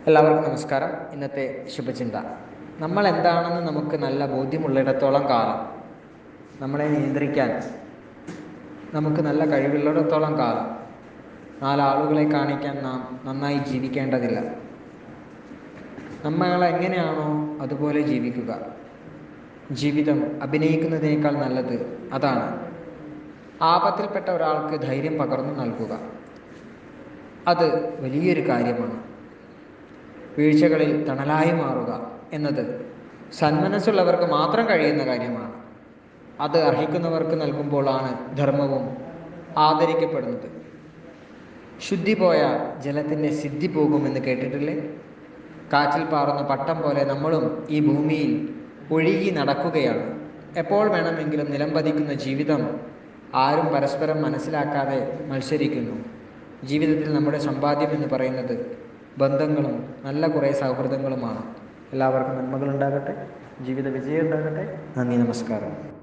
എല്ലാവർക്കും നമസ്കാരം ഇന്നത്തെ ശുഭചിന്ത നമ്മൾ എന്താണെന്ന് നമുക്ക് നല്ല ബോധ്യമുള്ളിടത്തോളം കാലം നമ്മളെ നിയന്ത്രിക്കാൻ നമുക്ക് നല്ല കഴിവുള്ളിടത്തോളം കാലം നാലാളുകളെ കാണിക്കാൻ നാം നന്നായി ജീവിക്കേണ്ടതില്ല നമ്മൾ എങ്ങനെയാണോ അതുപോലെ ജീവിക്കുക ജീവിതം അഭിനയിക്കുന്നതിനേക്കാൾ നല്ലത് അതാണ് ആപത്തിൽപ്പെട്ട ഒരാൾക്ക് ധൈര്യം പകർന്നു നൽകുക അത് വലിയൊരു കാര്യമാണ് വീഴ്ചകളിൽ തണലായി മാറുക എന്നത് സന്മനസ്സുള്ളവർക്ക് മാത്രം കഴിയുന്ന കാര്യമാണ് അത് അർഹിക്കുന്നവർക്ക് നൽകുമ്പോഴാണ് ധർമ്മവും ആദരിക്കപ്പെടുന്നത് ശുദ്ധി പോയ ജലത്തിൻ്റെ സിദ്ധി പോകുമെന്ന് കേട്ടിട്ടില്ലേ കാറ്റിൽ പാറുന്ന പട്ടം പോലെ നമ്മളും ഈ ഭൂമിയിൽ ഒഴുകി നടക്കുകയാണ് എപ്പോൾ വേണമെങ്കിലും നിലംപതിക്കുന്ന ജീവിതം ആരും പരസ്പരം മനസ്സിലാക്കാതെ മത്സരിക്കുന്നു ജീവിതത്തിൽ നമ്മുടെ സമ്പാദ്യം എന്ന് പറയുന്നത് ബന്ധങ്ങളും നല്ല കുറേ സൗഹൃദങ്ങളുമാണ് എല്ലാവർക്കും നന്മകളുണ്ടാകട്ടെ ജീവിത വിജയം ഉണ്ടാകട്ടെ നന്ദി നമസ്കാരം